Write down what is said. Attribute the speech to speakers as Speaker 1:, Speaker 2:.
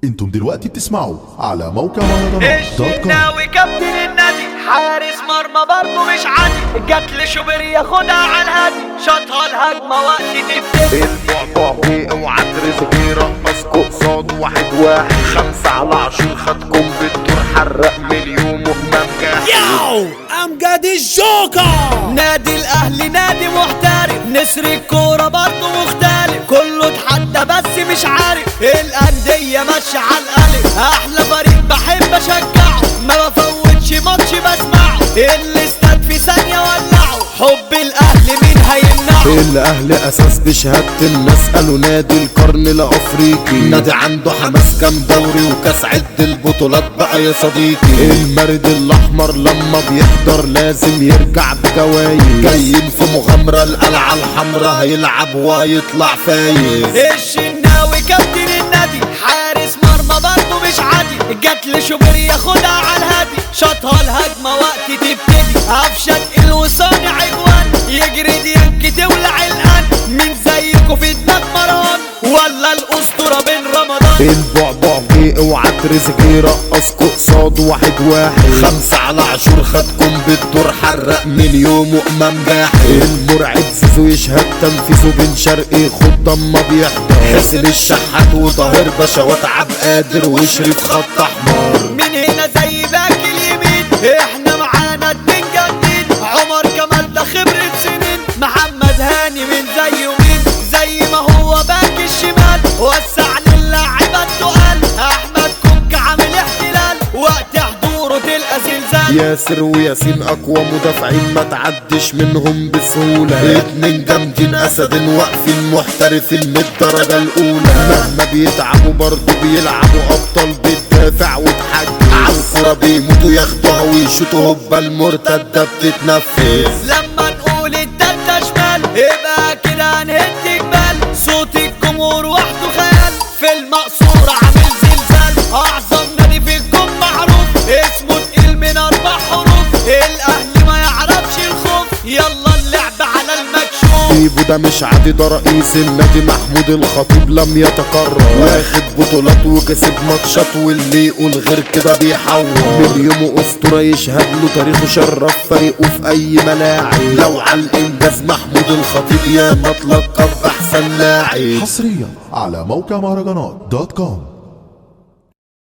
Speaker 1: انتم دلوقتي بتسمعوا على موقع مهرجانات دوت كوم
Speaker 2: الشناوي كابتن النادي حارس مرمى برضه مش عادي جات لي شوبير ياخدها على الهادي شاطها الهجمه وقت تبتدي
Speaker 3: البعبع بيه اوعى ترزقي رقصكوا قصاد واحد واحد خمسة على عشر خدكم بالدور حرق مليون وهمام جاحد
Speaker 4: ياو امجد الجوكر
Speaker 2: نادي الاهلي نادي محترف نسر الكوره برضه مختلف كله اتحدى بس مش عارف الانديه ماشيه على الالف احلى فريق بحب اشجعه ما بفوتش ماتش بسمعه الاستاد في ثانيه ولعه حب الاهلي مين هيمنعه
Speaker 3: الاهل اساس بشهادة الناس قالوا نادي القرن الافريقي نادي عنده حماس كام دوري وكاس عد البطولات بقى يا صديقي المرد الاحمر لما بيحضر لازم يرجع بجوايز جايين في مغامرة القلعة الحمراء هيلعب وهيطلع فايز
Speaker 2: الشناوي كابتن النادي حارس مرمى برضه مش عادي جات لي شوبير ياخدها على الهادي شاطها الهجمه وقت تبتدي قفشه تقيل وصانع اجوان يجري ديانك تولع الان مين زيكوا في دماغ مروان ولا الاسطوره بين رمضان
Speaker 3: البعبع جه اوعى ترزقي رقصكوا قصاد واحد واحد خمسة على عشور خدكم بالدور حرق مليون وامام جاحد المرعب زيزو يشهد تنفيذه بن شرقي خد ما بيحضر حسن الشحات وطاهر باشا واتعب قادر وشريف خط احمر
Speaker 2: من هنا زي باك اليمين احنا معانا اتنين جامدين عمر كمال ده خبرة سنين محمد هاني من زي ومين زي ما هو باك الشمال وسع للاعيبة التقال احمد كوك عامل احتلال وقت حضوره تلقى زلزال
Speaker 3: ياسر وياسين اقوى مدافعين ما تعدش منهم بسهولة اتنين جامدين اسد واقفين محترفين من الدرجة الاولى مهما بيتعبوا برضه بيلعبوا ابطال بتدافع وتحجز عالكرة بيموتوا ياخدوها ويشوطوا هوبا المرتدة بتتنفذ
Speaker 2: لما نقول التالتة شمال يبقى كده هنهد جبال صوت الجمهور وحده خيال في المقصورة عامل زلزال أعظم نادي في الكون معروف اسمه تقيل من أربع حروف الأهلي ما يعرفش الخوف يلا اللعب على المكشوف
Speaker 3: بيبو ده مش عادي ده رئيس النادي محمود الخطيب لم يتكرر واخد بطولات وكسب ماتشات واللي يقول غير كده بيحور من يومه اسطوره يشهد له تاريخه شرف فريقه في اي ملاعب لو على الانجاز محمود الخطيب يا مطلق احسن لاعب
Speaker 1: حصريا على موقع مهرجانات دوت كوم